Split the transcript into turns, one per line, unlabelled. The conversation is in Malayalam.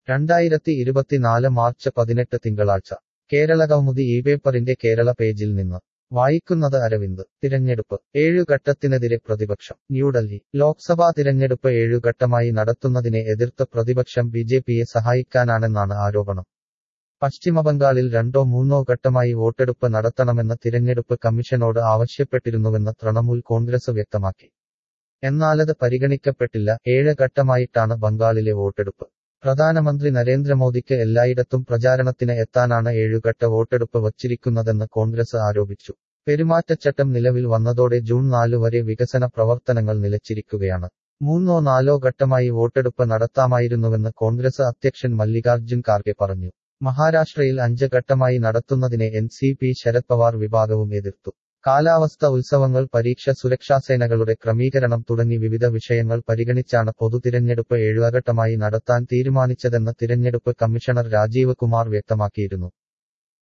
രണ്ടായിരത്തി ഇരുപത്തിനാല് മാർച്ച് പതിനെട്ട് തിങ്കളാഴ്ച കേരള കൗമുദി ഈ പേപ്പറിന്റെ കേരള പേജിൽ നിന്ന് വായിക്കുന്നത് അരവിന്ദ് തിരഞ്ഞെടുപ്പ് ഏഴു ഘട്ടത്തിനെതിരെ പ്രതിപക്ഷം ന്യൂഡൽഹി ലോക്സഭാ തിരഞ്ഞെടുപ്പ് ഏഴു ഘട്ടമായി നടത്തുന്നതിനെ എതിർത്ത് പ്രതിപക്ഷം ബി ജെ പിയെ സഹായിക്കാനാണെന്നാണ് ആരോപണം പശ്ചിമബംഗാളിൽ രണ്ടോ മൂന്നോ ഘട്ടമായി വോട്ടെടുപ്പ് നടത്തണമെന്ന് തിരഞ്ഞെടുപ്പ് കമ്മീഷനോട് ആവശ്യപ്പെട്ടിരുന്നുവെന്ന് തൃണമൂൽ കോൺഗ്രസ് വ്യക്തമാക്കി എന്നാലത് പരിഗണിക്കപ്പെട്ടില്ല ഏഴ് ഘട്ടമായിട്ടാണ് ബംഗാളിലെ വോട്ടെടുപ്പ് പ്രധാനമന്ത്രി നരേന്ദ്രമോദിക്ക് എല്ലായിടത്തും പ്രചാരണത്തിന് എത്താനാണ് ഏഴുഘട്ട വോട്ടെടുപ്പ് വച്ചിരിക്കുന്നതെന്ന് കോൺഗ്രസ് ആരോപിച്ചു പെരുമാറ്റച്ചട്ടം നിലവിൽ വന്നതോടെ ജൂൺ നാലു വരെ വികസന പ്രവർത്തനങ്ങൾ നിലച്ചിരിക്കുകയാണ് മൂന്നോ നാലോ ഘട്ടമായി വോട്ടെടുപ്പ് നടത്താമായിരുന്നുവെന്ന് കോൺഗ്രസ് അധ്യക്ഷൻ മല്ലികാർജ്ജുൻ ഖാർഗെ പറഞ്ഞു മഹാരാഷ്ട്രയിൽ അഞ്ച് ഘട്ടമായി നടത്തുന്നതിനെ N C P Sharad Pawar വിഭാഗവും എതിർത്തു കാലാവസ്ഥ ഉത്സവങ്ങൾ പരീക്ഷ സുരക്ഷാസേനകളുടെ ക്രമീകരണം തുടങ്ങി വിവിധ വിഷയങ്ങൾ പരിഗണിച്ചാണ് പൊതുതിരഞ്ഞെടുപ്പ് ഏഴുഘട്ടമായി നടത്താൻ തീരുമാനിച്ചതെന്ന് തിരഞ്ഞെടുപ്പ് കമ്മീഷണർ രാജീവ് കുമാർ വ്യക്തമാക്കിയിരുന്നു